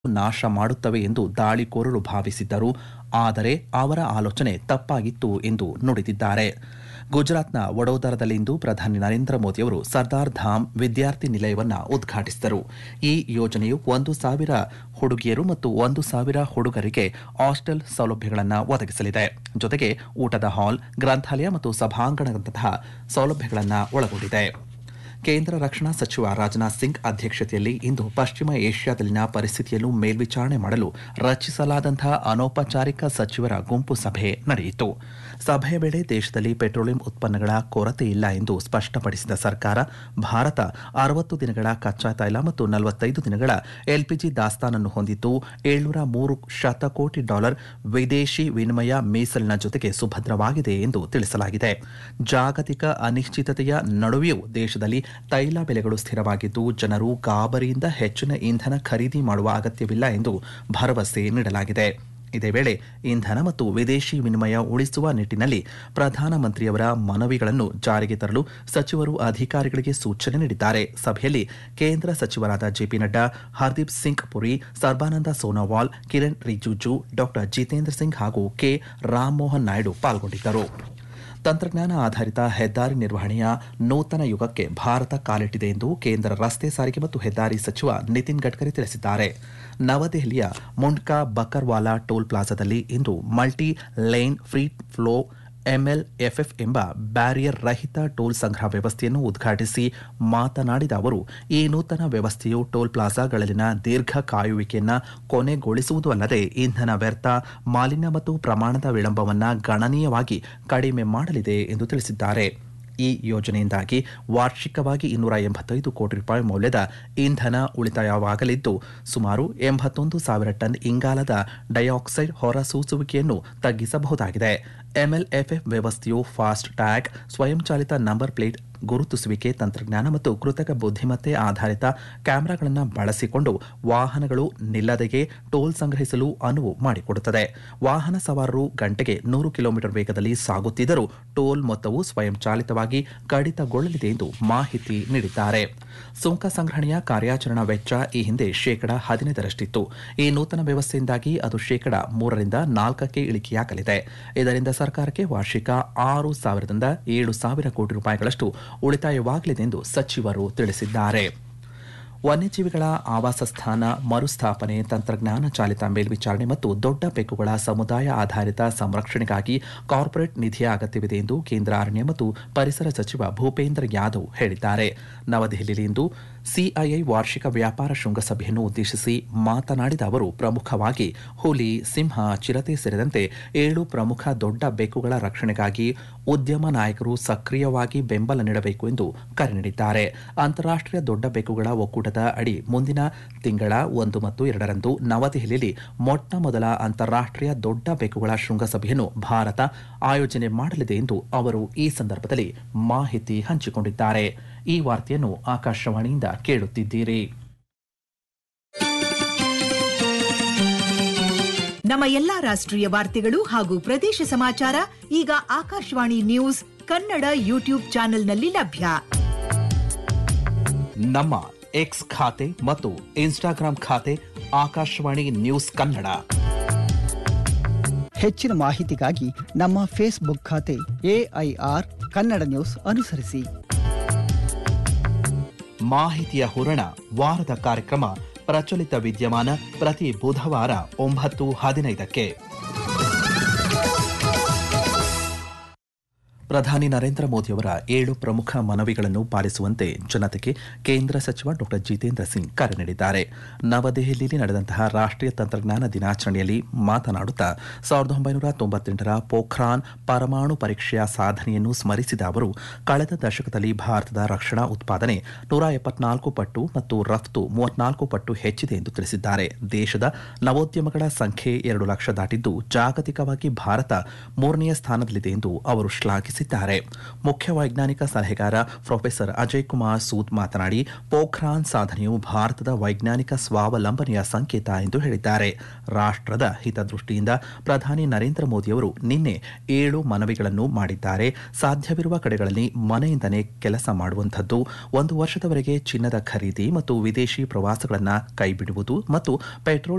ನಾಶ ಮಾಡುತ್ತವೆ ಎಂದು ದಾಳಿಕೋರರು ಭಾವಿಸಿದ್ದರು ಆದರೆ ಅವರ ಆಲೋಚನೆ ತಪ್ಪಾಗಿತ್ತು ಎಂದು ನುಡಿದಿದ್ದಾರೆ ಗುಜರಾತ್ನ ವಡೋದರದಲ್ಲಿಂದು ಪ್ರಧಾನಿ ನರೇಂದ್ರ ಮೋದಿಯವರು ಸರ್ದಾರ್ ಧಾಮ್ ವಿದ್ಯಾರ್ಥಿ ನಿಲಯವನ್ನು ಉದ್ಘಾಟಿಸಿದರು ಈ ಯೋಜನೆಯು ಒಂದು ಸಾವಿರ ಹುಡುಗಿಯರು ಮತ್ತು ಒಂದು ಸಾವಿರ ಹುಡುಗರಿಗೆ ಹಾಸ್ಟೆಲ್ ಸೌಲಭ್ಯಗಳನ್ನು ಒದಗಿಸಲಿದೆ ಜೊತೆಗೆ ಊಟದ ಹಾಲ್ ಗ್ರಂಥಾಲಯ ಮತ್ತು ಸಭಾಂಗಣದಂತಹ ಸೌಲಭ್ಯಗಳನ್ನು ಒಳಗೊಂಡಿದೆ ಕೇಂದ್ರ ರಕ್ಷಣಾ ಸಚಿವ ರಾಜನಾಥ್ ಸಿಂಗ್ ಅಧ್ಯಕ್ಷತೆಯಲ್ಲಿ ಇಂದು ಪಶ್ಚಿಮ ಏಷ್ಯಾದಲ್ಲಿನ ಪರಿಸ್ಥಿತಿಯನ್ನು ಮೇಲ್ವಿಚಾರಣೆ ಮಾಡಲು ರಚಿಸಲಾದಂತಹ ಅನೌಪಚಾರಿಕ ಸಚಿವರ ಗುಂಪು ಸಭೆ ನಡೆಯಿತು ಸಭೆಯ ವೇಳೆ ದೇಶದಲ್ಲಿ ಪೆಟ್ರೋಲಿಯಂ ಉತ್ಪನ್ನಗಳ ಕೊರತೆ ಇಲ್ಲ ಎಂದು ಸ್ಪಷ್ಟಪಡಿಸಿದ ಸರ್ಕಾರ ಭಾರತ ಅರವತ್ತು ದಿನಗಳ ಕಚ್ಚಾ ತೈಲ ಮತ್ತು ನಲವತ್ತೈದು ದಿನಗಳ ಎಲ್ಪಿಜಿ ದಾಸ್ತಾನನ್ನು ಹೊಂದಿದ್ದು ಏಳ್ನೂರ ಮೂರು ಶತಕೋಟಿ ಡಾಲರ್ ವಿದೇಶಿ ವಿನಿಮಯ ಮೀಸಲಿನ ಜೊತೆಗೆ ಸುಭದ್ರವಾಗಿದೆ ಎಂದು ತಿಳಿಸಲಾಗಿದೆ ಜಾಗತಿಕ ಅನಿಶ್ಚಿತತೆಯ ನಡುವೆಯೂ ದೇಶದಲ್ಲಿ ತೈಲ ಬೆಲೆಗಳು ಸ್ಥಿರವಾಗಿದ್ದು ಜನರು ಗಾಬರಿಯಿಂದ ಹೆಚ್ಚಿನ ಇಂಧನ ಖರೀದಿ ಮಾಡುವ ಅಗತ್ಯವಿಲ್ಲ ಎಂದು ಭರವಸೆ ನೀಡಲಾಗಿದೆ ಇದೇ ವೇಳೆ ಇಂಧನ ಮತ್ತು ವಿದೇಶಿ ವಿನಿಮಯ ಉಳಿಸುವ ನಿಟ್ಟಿನಲ್ಲಿ ಪ್ರಧಾನಮಂತ್ರಿಯವರ ಮನವಿಗಳನ್ನು ಜಾರಿಗೆ ತರಲು ಸಚಿವರು ಅಧಿಕಾರಿಗಳಿಗೆ ಸೂಚನೆ ನೀಡಿದ್ದಾರೆ ಸಭೆಯಲ್ಲಿ ಕೇಂದ್ರ ಸಚಿವರಾದ ಜೆಪಿ ನಡ್ಡಾ ಹರ್ದೀಪ್ ಸಿಂಗ್ ಪುರಿ ಸರ್ಬಾನಂದ ಸೋನೋವಾಲ್ ಕಿರಣ್ ರಿಜಿಜು ಡಾ ಜಿತೇಂದ್ರ ಸಿಂಗ್ ಹಾಗೂ ಕೆ ರಾಮಮೋಹನ್ ನಾಯ್ಡು ಪಾಲ್ಗೊಂಡಿದ್ದರು ತಂತ್ರಜ್ಞಾನ ಆಧಾರಿತ ಹೆದ್ದಾರಿ ನಿರ್ವಹಣೆಯ ನೂತನ ಯುಗಕ್ಕೆ ಭಾರತ ಕಾಲಿಟ್ಟಿದೆ ಎಂದು ಕೇಂದ್ರ ರಸ್ತೆ ಸಾರಿಗೆ ಮತ್ತು ಹೆದ್ದಾರಿ ಸಚಿವ ನಿತಿನ್ ಗಡ್ಕರಿ ತಿಳಿಸಿದ್ದಾರೆ ನವದೆಹಲಿಯ ಮುಂಡ್ಕಾ ಬಕರ್ವಾಲಾ ಟೋಲ್ ಪ್ಲಾಜಾದಲ್ಲಿ ಇಂದು multi lane free flow MLFF ಎಂಬ ಬ್ಯಾರಿಯರ್ ರಹಿತ ಟೋಲ್ ಸಂಗ್ರಹ ವ್ಯವಸ್ಥೆಯನ್ನು ಉದ್ಘಾಟಿಸಿ ಮಾತನಾಡಿದ ಅವರು ಈ ನೂತನ ವ್ಯವಸ್ಥೆಯು ಟೋಲ್ ಪ್ಲಾಜಾಗಳಲ್ಲಿನ ದೀರ್ಘ ಕಾಯುವಿಕೆಯನ್ನು ಕೊನೆಗೊಳಿಸುವುದು ಅಲ್ಲದೆ ಇಂಧನ ವ್ಯರ್ಥ ಮಾಲಿನ್ಯ ಮತ್ತು ಪ್ರಮಾಣದ ವಿಳಂಬವನ್ನು ಗಣನೀಯವಾಗಿ ಕಡಿಮೆ ಮಾಡಲಿದೆ ಎಂದು ತಿಳಿಸಿದ್ದಾರೆ ಈ ಯೋಜನೆಯಿಂದಾಗಿ ವಾರ್ಷಿಕವಾಗಿ ಇನ್ನೂರ ಎಂಬತ್ತೈದು ಕೋಟಿ ರೂಪಾಯಿ ಮೌಲ್ಯದ ಇಂಧನ ಉಳಿತಾಯವಾಗಲಿದ್ದು ಸುಮಾರು ಎಂಬತ್ತೊಂದು ಸಾವಿರ ಟನ್ ಇಂಗಾಲದ ಡೈಆಕ್ಸೈಡ್ ಹೊರಸೂಸುವಿಕೆಯನ್ನು ತಗ್ಗಿಸಬಹುದಾಗಿದೆ ಎಂಎಲ್ಎಫ್ಎಫ್ ವ್ಯವಸ್ಥೆಯು ಫಾಸ್ಟ್ ಟ್ಯಾಗ್ ಸ್ವಯಂಚಾಲಿತ ನಂಬರ್ ಪ್ಲೇಟ್ ಗುರುತಿಸುವಿಕೆ ತಂತ್ರಜ್ಞಾನ ಮತ್ತು ಕೃತಕ ಬುದ್ಧಿಮತ್ತೆ ಆಧಾರಿತ ಕ್ಯಾಮೆರಾಗಳನ್ನು ಬಳಸಿಕೊಂಡು ವಾಹನಗಳು ನಿಲ್ಲದೆಯೇ ಟೋಲ್ ಸಂಗ್ರಹಿಸಲು ಅನುವು ಮಾಡಿಕೊಡುತ್ತದೆ ವಾಹನ ಸವಾರರು ಗಂಟೆಗೆ ನೂರು ಕಿಲೋಮೀಟರ್ ವೇಗದಲ್ಲಿ ಸಾಗುತ್ತಿದ್ದರೂ ಟೋಲ್ ಮೊತ್ತವು ಸ್ವಯಂಚಾಲಿತವಾಗಿ ಕಡಿತಗೊಳ್ಳಲಿದೆ ಎಂದು ಮಾಹಿತಿ ನೀಡಿದ್ದಾರೆ ಸುಂಕ ಸಂಗ್ರಹಣೆಯ ಕಾರ್ಯಾಚರಣಾ ವೆಚ್ಚ ಈ ಹಿಂದೆ ಶೇಕಡ ಹದಿನೈದರಷ್ಟಿತ್ತು ಈ ನೂತನ ವ್ಯವಸ್ಥೆಯಿಂದಾಗಿ ಅದು ಶೇಕಡ ಮೂರರಿಂದ ನಾಲ್ಕಕ್ಕೆ ಇಳಿಕೆಯಾಗಲಿದೆ ಇದರಿಂದ ಸರ್ಕಾರಕ್ಕೆ ವಾರ್ಷಿಕ ಆರು ಸಾವಿರದಿಂದ ಏಳು ಸಾವಿರ ಕೋಟಿ ರೂಪಾಯಿಗಳಷ್ಟು ಉಳಿತಾಯವಾಗಲಿದೆ ಎಂದು ಸಚಿವರು ತಿಳಿಸಿದ್ದಾರೆ ವನ್ಯಜೀವಿಗಳ ಆವಾಸ ಸ್ಥಾನ ಮರುಸ್ಥಾಪನೆ ತಂತ್ರಜ್ಞಾನ ಚಾಲಿತ ಮೇಲ್ವಿಚಾರಣೆ ಮತ್ತು ದೊಡ್ಡ ಬೆಕ್ಕುಗಳ ಸಮುದಾಯ ಆಧಾರಿತ ಸಂರಕ್ಷಣೆಗಾಗಿ ಕಾರ್ಪೊರೇಟ್ ನಿಧಿಯ ಅಗತ್ಯವಿದೆ ಎಂದು ಕೇಂದ್ರ ಅರಣ್ಯ ಮತ್ತು ಪರಿಸರ ಸಚಿವ ಭೂಪೇಂದ್ರ ಯಾದವ್ ಹೇಳಿದ್ದಾರೆ ನವದೆಹಲಿಯಲ್ಲಿಂದು ಸಿಐಐ ವಾರ್ಷಿಕ ವ್ಯಾಪಾರ ಶೃಂಗಸಭೆಯನ್ನು ಉದ್ದೇಶಿಸಿ ಮಾತನಾಡಿದ ಅವರು ಪ್ರಮುಖವಾಗಿ ಹುಲಿ ಸಿಂಹ ಚಿರತೆ ಸೇರಿದಂತೆ ಏಳು ಪ್ರಮುಖ ದೊಡ್ಡ ಬೆಕ್ಕುಗಳ ರಕ್ಷಣೆಗಾಗಿ ಉದ್ಯಮ ನಾಯಕರು ಸಕ್ರಿಯವಾಗಿ ಬೆಂಬಲ ನೀಡಬೇಕು ಎಂದು ಕರೆ ನೀಡಿದ್ದಾರೆ ಅಂತಾರಾಷ್ಟೀಯ ದೊಡ್ಡ ಬೆಕ್ಕುಗಳ ಒಕ್ಕೂಟದ ಅಡಿ ಮುಂದಿನ ತಿಂಗಳ ಒಂದು ಮತ್ತು ಎರಡರಂದು ನವದೆಹಲಿಯಲ್ಲಿ ಮೊಟ್ಟ ಮೊದಲ ಅಂತಾರಾಷ್ಟೀಯ ದೊಡ್ಡ ಬೆಕ್ಕುಗಳ ಶೃಂಗಸಭೆಯನ್ನು ಭಾರತ ಆಯೋಜನೆ ಮಾಡಲಿದೆ ಎಂದು ಅವರು ಈ ಸಂದರ್ಭದಲ್ಲಿ ಮಾಹಿತಿ ಹಂಚಿಕೊಂಡಿದ್ದಾರೆ ಈ ವಾರ್ತೆಯನ್ನು ಆಕಾಶವಾಣಿಯಿಂದ ಕೇಳುತ್ತಿದ್ದೀರಿ ನಮ್ಮ ಎಲ್ಲಾ ರಾಷ್ಟ್ರೀಯ ವಾರ್ತೆಗಳು ಹಾಗೂ ಪ್ರದೇಶ ಸಮಾಚಾರ ಈಗ ಆಕಾಶವಾಣಿ ನ್ಯೂಸ್ ಕನ್ನಡ ಯೂಟ್ಯೂಬ್ ಚಾನೆಲ್ನಲ್ಲಿ ಲಭ್ಯ ನಮ್ಮ ಎಕ್ಸ್ ಖಾತೆ ಮತ್ತು ಇನ್ಸ್ಟಾಗ್ರಾಂ ಖಾತೆ ಆಕಾಶವಾಣಿ ನ್ಯೂಸ್ ಕನ್ನಡ ಹೆಚ್ಚಿನ ಮಾಹಿತಿಗಾಗಿ ನಮ್ಮ ಫೇಸ್ಬುಕ್ ಖಾತೆ ಎಐಆರ್ ಕನ್ನಡ ನ್ಯೂಸ್ ಅನುಸರಿಸಿ ಮಾಹಿತಿಯ ಹೂರಣ ವಾರದ ಕಾರ್ಯಕ್ರಮ ಪ್ರಚಲಿತ ವಿದ್ಯಮಾನ ಪ್ರತಿ ಬುಧವಾರ ಒಂಬತ್ತು ಹದಿನೈದಕ್ಕೆ ಪ್ರಧಾನಿ ನರೇಂದ್ರ ಮೋದಿಯವರ ಏಳು ಪ್ರಮುಖ ಮನವಿಗಳನ್ನು ಪಾಲಿಸುವಂತೆ ಜನತೆಗೆ ಕೇಂದ್ರ ಸಚಿವ ಡಾ ಜಿತೇಂದ್ರ ಸಿಂಗ್ ಕರೆ ನೀಡಿದ್ದಾರೆ ನವದೆಹಲಿಯಲ್ಲಿ ನಡೆದಂತಹ ರಾಷ್ಟ್ರೀಯ ತಂತ್ರಜ್ಞಾನ ದಿನಾಚರಣೆಯಲ್ಲಿ ಮಾತನಾಡುತ್ತಾ ಸಾವಿರದ ಒಂಬೈನೂರ ತೊಂಬತ್ತೆಂಟರ ಪೋಖ್ರಾನ್ ಪರಮಾಣು ಪರೀಕ್ಷೆಯ ಸಾಧನೆಯನ್ನು ಸ್ಮರಿಸಿದ ಅವರು ಕಳೆದ ದಶಕದಲ್ಲಿ ಭಾರತದ ರಕ್ಷಣಾ ಉತ್ಪಾದನೆ ನೂರ ಎಪ್ಪತ್ನಾಲ್ಕು ಪಟ್ಟು ಮತ್ತು ರಫ್ತು ಮೂವತ್ನಾಲ್ಕು ಪಟ್ಟು ಹೆಚ್ಚಿದೆ ಎಂದು ತಿಳಿಸಿದ್ದಾರೆ ದೇಶದ ನವೋದ್ಯಮಗಳ ಸಂಖ್ಯೆ ಎರಡು ಲಕ್ಷ ದಾಟಿದ್ದು ಜಾಗತಿಕವಾಗಿ ಭಾರತ ಮೂರನೆಯ ಸ್ಥಾನದಲ್ಲಿದೆ ಎಂದು ಅವರು ಶ್ಲಾಘಿಸಿದ್ದಾರೆ ಮುಖ್ಯ ವೈಜ್ಞಾನಿಕ ಸಲಹೆಗಾರ ಪ್ರೊಫೆಸರ್ ಅಜಯ್ ಕುಮಾರ್ ಸೂದ್ ಮಾತನಾಡಿ ಪೋಖ್ರಾನ್ ಸಾಧನೆಯು ಭಾರತದ ವೈಜ್ಞಾನಿಕ ಸ್ವಾವಲಂಬನೆಯ ಸಂಕೇತ ಎಂದು ಹೇಳಿದ್ದಾರೆ ರಾಷ್ಟ್ರದ ಹಿತದೃಷ್ಟಿಯಿಂದ ಪ್ರಧಾನಿ ನರೇಂದ್ರ ಮೋದಿಯವರು ನಿನ್ನೆ ಏಳು ಮನವಿಗಳನ್ನು ಮಾಡಿದ್ದಾರೆ ಸಾಧ್ಯವಿರುವ ಕಡೆಗಳಲ್ಲಿ ಮನೆಯಿಂದಲೇ ಕೆಲಸ ಮಾಡುವಂಥದ್ದು ಒಂದು ವರ್ಷದವರೆಗೆ ಚಿನ್ನದ ಖರೀದಿ ಮತ್ತು ವಿದೇಶಿ ಪ್ರವಾಸಗಳನ್ನು ಕೈಬಿಡುವುದು ಮತ್ತು ಪೆಟ್ರೋಲ್